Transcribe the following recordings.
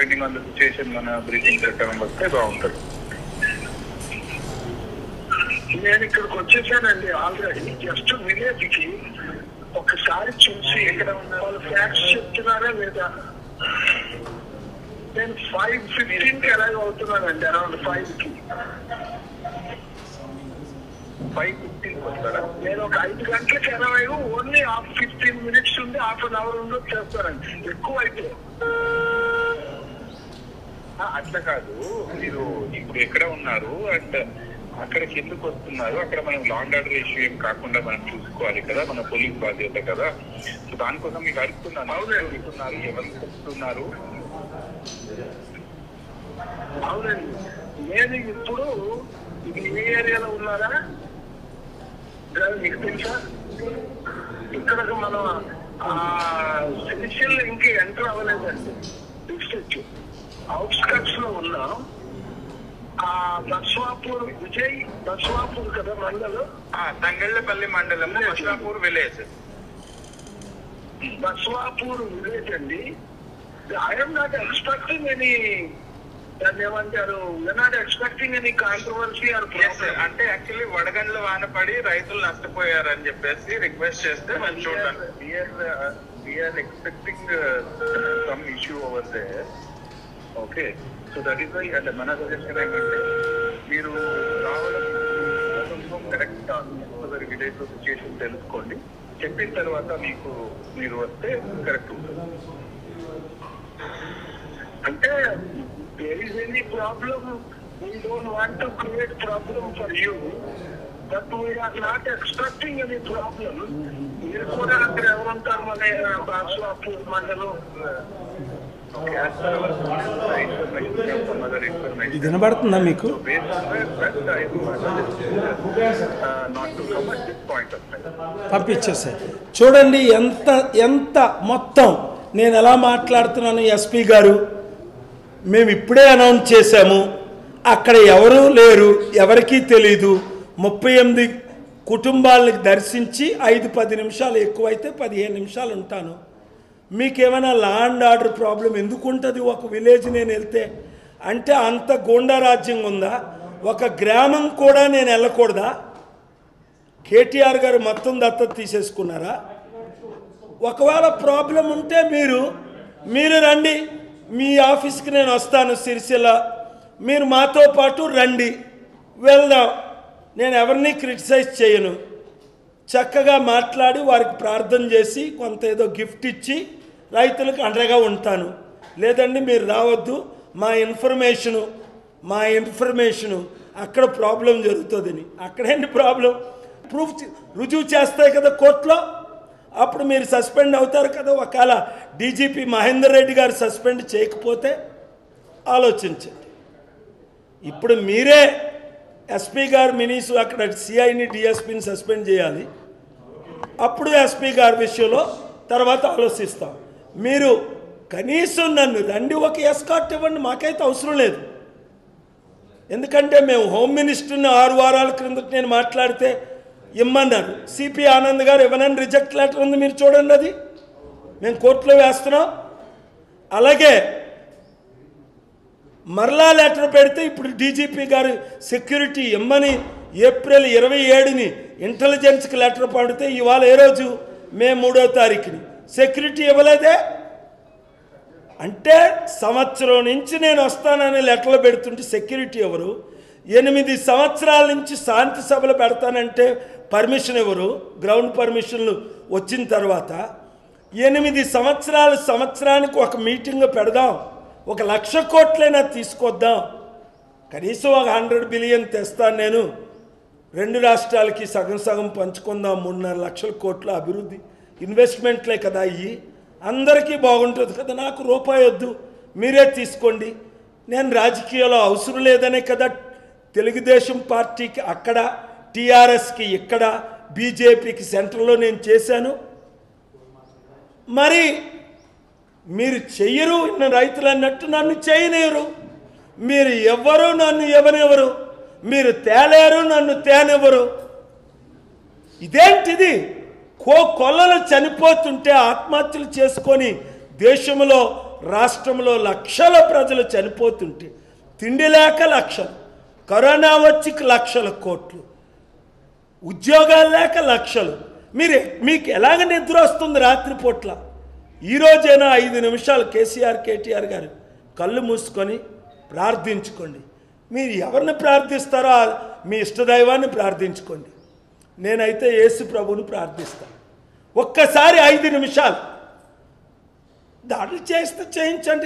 Depending on the situation మన breathing ప్రకారం వస్తే బాగుంటుంది నేను ఇక్కడికి వచ్చేసానండి ఆల్రెడీ జస్ట్ విలేజ్ కి ఒకసారి చూసి ఇక్కడ ఉన్న వాళ్ళు ఫ్యాక్ట్స్ చెప్తున్నారా లేదా నేను ఫైవ్ ఫిఫ్టీన్ కి ఎలాగ అవుతున్నానండి అరౌండ్ ఫైవ్ కి ఫైవ్ ఫిఫ్టీన్ వస్తారా నేను ఒక ఐదు గంటలకి ఎనభై ఓన్లీ హాఫ్ ఫిఫ్టీన్ మినిట్స్ ఉంది హాఫ్ అన్ అవర్ ఉందో చేస్తానండి ఎక్కువ అయితే ఆ, అట్లా కాదు మీరు ఇప్పుడు ఎక్కడ ఉన్నారు అండ్ అక్కడికి ఎందుకు వస్తున్నారు అక్కడ మనం లాంగ్ ఆర్డర్ ఇష్యూ ఏం కాకుండా మనం చూసుకోవాలి కదా మన పోలీస్ బాధ్యత కదా సో దానికోసం మీకు అడుగుతున్నాను అడుగుతున్నారు ఎవరు చెప్తున్నారు అవునండి నేను ఇప్పుడు ఇది ఏ ఏరియాలో ఉన్నారా డ్రైవ్ మీకు తెలుసా ఇక్కడ మనం ఆ సిరిసిల్ ఇంకా ఎంటర్ అవ్వలేదండి డిస్ట్రిక్ట్ అవుట్స్కట్స్ లో ఉన్నాం ఆ బస్వాపూర్ విజయ్ బస్వాపూర్ కదా మండలం తంగళ్ళపల్లి మండలము బషాపూర్ విలేజ్ బస్వాపూర్ విలేజ్ అండి ఐఎమ్ నాట్ ఎక్స్పెక్టింగ్ ఎనీ దాన్ని ఏమంటారు not expecting any controversy or అంటే యాక్చువల్లీ వడగండ్ల వాన పడి రైతులు నష్టపోయారని చెప్పేసి రిక్వెస్ట్ చేస్తే మనం చూడండి we're expecting some issue over there okay so that is why అంటే మన సజెషన్ ఏంటంటే మీరు రావడం కొంచెం కరెక్ట్ ఒకసారి విలేజ్ లో సిచ్యుయేషన్ తెలుసుకోండి చెప్పిన తర్వాత మీకు మీరు వస్తే కరెక్ట్ ఉంటుంది అంటే there is any problem we don't want to create problem for you but we're not expecting any problem మీరు కూడా అక్కడ ఎవరుంటారు మన బాస్వాపూర్ మండలం ఇది వినబడుతుందా మీకు not to come at this point of time పంపించేసాయి చూడండి ఎంత ఎంత మొత్తం నేను ఎలా మాట్లాడుతున్నాను ఎస్పీ గారు మేము ఇప్పుడే అనౌన్స్ చేశాము అక్కడ ఎవరూ లేరు ఎవరికీ తెలీదు ముప్పై ఎనిమిది కుటుంబాలని దర్శించి ఐదు పది నిమిషాలు ఎక్కువైతే పదిహేను నిమిషాలు ఉంటాను మీకేమైనా ల్యాండ్ ఆర్డర్ ప్రాబ్లం ఎందుకు ఉంటుంది ఒక విలేజ్ నేను వెళ్తే అంటే అంత గూండా రాజ్యం ఉందా ఒక గ్రామం కూడా నేను వెళ్ళకూడదా కేటీఆర్ గారు మొత్తం దత్తత తీసేసుకున్నారా ఒకవేళ ప్రాబ్లం ఉంటే మీరు మీరు రండి మీ ఆఫీస్కి నేను వస్తాను సిరిసిల్ల మీరు మాతో పాటు రండి వెళ్దాం నేను ఎవరిని క్రిటిసైజ్ చేయను చక్కగా మాట్లాడి వారికి ప్రార్థన చేసి కొంత ఏదో గిఫ్ట్ ఇచ్చి రైతులకు అండగా ఉంటాను లేదండి మీరు రావద్దు మా ఇన్ఫర్మేషను మా ఇన్ఫర్మేషను అక్కడ ప్రాబ్లం జరుగుతుందని అక్కడేంటి ప్రాబ్లం ప్రూఫ్ చే- రుజువు చేస్తాయి కదా కోర్టులో అప్పుడు మీరు సస్పెండ్ అవుతారు కదా ఒకవేళ డీజీపీ మహేందర్ రెడ్డి గారు సస్పెండ్ చేయకపోతే ఆలోచించండి ఇప్పుడు మీరే ఎస్పీ గారు మినీస్ అక్కడ సిఐని డిఎస్పీని సస్పెండ్ చేయాలి అప్పుడు ఎస్పీ గారి విషయంలో తర్వాత ఆలోచిస్తాం మీరు కనీసం నన్ను రండి ఒక ఎస్కాట్ ఇవ్వండి మాకైతే అవసరం లేదు ఎందుకంటే మేము హోమ్ మినిస్టర్ని ఆరు వారాల క్రిందట నేను మాట్లాడితే ఇమ్మన్నారు సిపి ఆనంద్ గారు ఇవ్వనని రిజెక్ట్ లెటర్ ఉంది మీరు చూడండి అది మేము కోర్టులో వేస్తున్నాం అలాగే మరలా లెటర్ పెడితే ఇప్పుడు డీజీపీ గారు సెక్యూరిటీ ఇమ్మని ఏప్రిల్ ఇరవై ఏడుని ఇంటెలిజెన్స్కి లెటర్ పడితే ఇవాళ ఏ రోజు మే మూడో తారీఖుని సెక్యూరిటీ ఇవ్వలేదే అంటే సంవత్సరం నుంచి నేను వస్తానని లెటర్లు పెడుతుంటే సెక్యూరిటీ ఎవరు ఎనిమిది సంవత్సరాల నుంచి శాంతి సభలు పెడతానంటే పర్మిషన్ ఎవరు గ్రౌండ్ పర్మిషన్లు వచ్చిన తర్వాత ఎనిమిది సంవత్సరాలు సంవత్సరానికి ఒక మీటింగ్ పెడదాం ఒక లక్ష కోట్లైనా తీసుకొద్దాం కనీసం ఒక హండ్రెడ్ బిలియన్ తెస్తాను నేను రెండు రాష్ట్రాలకి సగం సగం పంచుకుందాం మూడున్నర లక్షల కోట్ల అభివృద్ధి ఇన్వెస్ట్మెంట్లే కదా అయ్యి అందరికీ బాగుంటుంది కదా నాకు రూపాయి వద్దు మీరే తీసుకోండి నేను రాజకీయాల్లో అవసరం లేదనే కదా తెలుగుదేశం పార్టీకి అక్కడ టీఆర్ఎస్కి ఇక్కడ బీజేపీకి సెంటర్లో నేను చేశాను మరి మీరు చెయ్యరు ఇన్న రైతులు అన్నట్టు నన్ను చేయలేరు మీరు ఎవ్వరు నన్ను ఎవరెవరు మీరు తేలేరు నన్ను తేనెవరు ఇదేంటిది కో కొల్లలు చనిపోతుంటే ఆత్మహత్యలు చేసుకొని దేశంలో రాష్ట్రంలో లక్షల ప్రజలు చనిపోతుంటే తిండి లేక లక్షలు కరోనా వచ్చి లక్షల కోట్లు ఉద్యోగాలు లేక లక్షలు మీరు మీకు ఎలాగ నిద్ర వస్తుంది రాత్రిపూట్ల ఈరోజైనా ఐదు నిమిషాలు కేసీఆర్ కేటీఆర్ గారు కళ్ళు మూసుకొని ప్రార్థించుకోండి మీరు ఎవరిని ప్రార్థిస్తారో ఆ- మీ ఇష్టదైవాన్ని ప్రార్థించుకోండి నేనైతే యేసు ప్రభువుని ప్రార్థిస్తాను ఒక్కసారి ఐదు నిమిషాలు దాడులు చేస్తే చేయించండి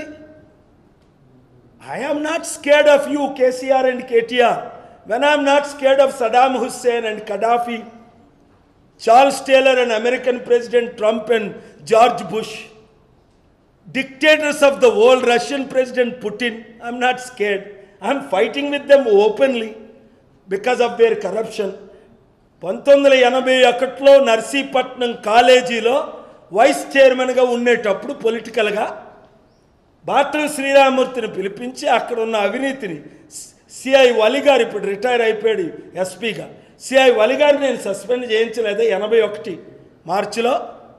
I am not scared of you, KCR and KTR. When I am not scared of Saddam Hussein and Gaddafi, Charles Taylor and American President Trump and George Bush, dictators of the world, Russian President Putin, I'm not scared. I'm fighting with them openly because of their corruption. పంతొమ్మిది వందల ఎనభై ఒకటిలో నర్సీపట్నం కాలేజీలో vice చైర్మన్గా ఉండేటప్పుడు పొలిటికల్గా bottom శ్రీరామూర్తిని పిలిపించి అక్కడ ఉన్న అవినీతిని సిఐ వలి గారు ఇప్పుడు రిటైర్ అయిపోయాడు ఎస్పీగా సిఐ వలి గారిని నేను సస్పెండ్ చేయించలేదా ఎనభై ఒకటి మార్చిలో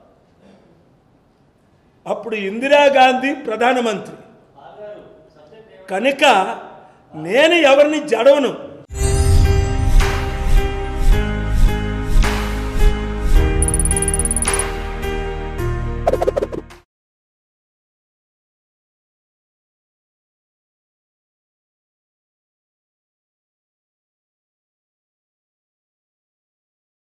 అప్పుడు ఇందిరాగాంధీ ప్రధానమంత్రి కనుక నేను ఎవరిని జడవను